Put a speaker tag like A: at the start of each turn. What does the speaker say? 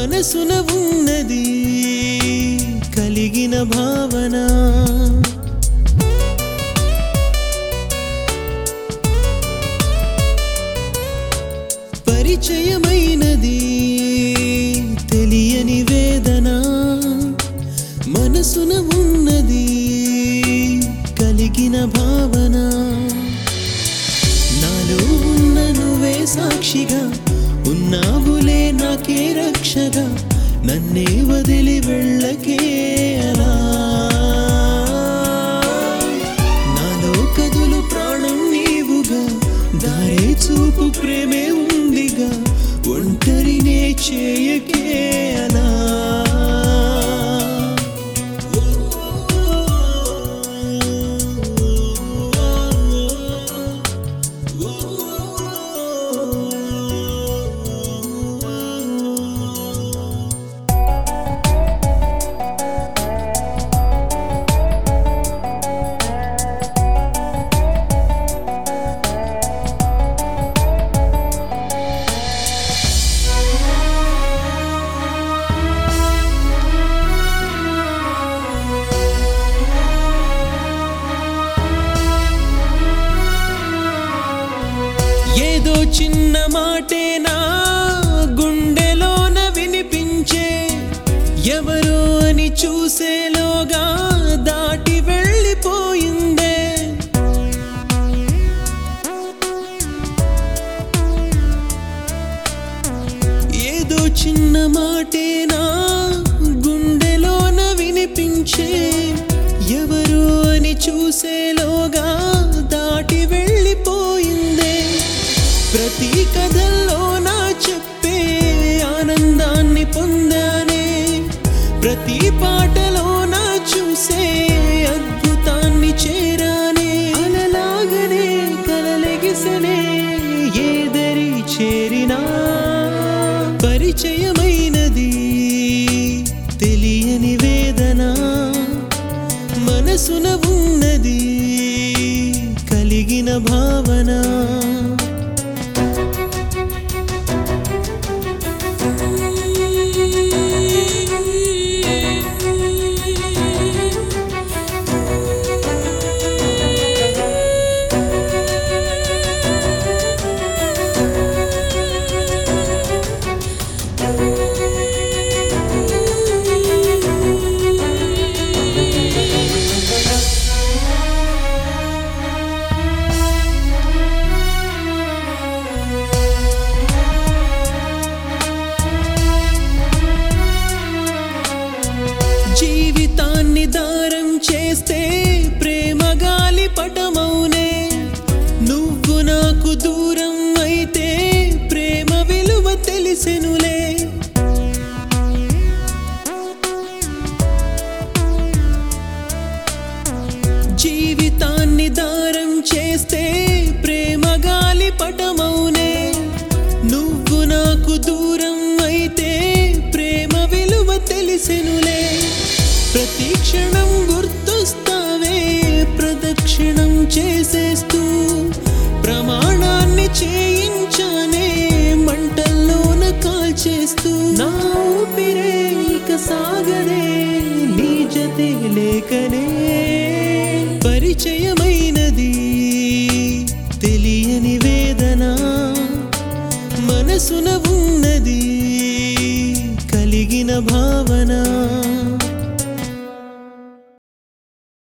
A: మనసున ఉన్నది కలిగిన భావన పరిచయమైనది తెలియని వేదన మనసున ఉన్నది కలిగిన భావన నాలో ఉన్న నువ్వే సాక్షిగా ఉన్నావులే నాకే రక్షగా నన్నే వదిలి వెళ్ళకే అలా నాలో కదులు ప్రాణం నీవుగా దారే చూపు ప్రేమే ఉందిగా ఒంటరినే చేయకే అలా ఏదో చిన్న మాటే నా గుండెలోన వినిపించే ఎవరో అని చూసేలోగా దాటి వెళ్ళిపోయిందే ఏదో చిన్న మాటే నా గుండెలోన వినిపించే ఎవరు అని చూసేలోగా దాటి వెళ్ళిపోయిందే ప్రతి కథల్లో నా చెప్పే ఆనందాన్ని పొందానే ప్రతి పాటలో నా చూసే అద్భుతాన్ని చేరానే అలలాగనే కలలెగిసనే ఏదరి చేరినా పరిచయమైనది తెలియని వేదన మనసున ఉన్నది కలిగిన భావన జీవితాన్ని దారం చేస్తే ప్రేమ గాలి పటమౌనే నువ్వు నాకు దూరం అయితే ప్రేమ విలువ తెలిసెనులే జీవితాన్ని దారం చేస్తే ప్రేమ గాలి పటమౌనే నువ్వు నాకు దూరం అయితే ప్రేమ విలువ తెలిసెనులే ప్రతి క్షణం గుర్తొస్తావే ప్రదక్షిణం చేసేస్తూ ప్రమాణాన్ని చేయించానే మంటల్లోన కాల్చేస్తూ నా ఊపిరే ఇక సాగదే నీ జతే లేకనే పరిచయం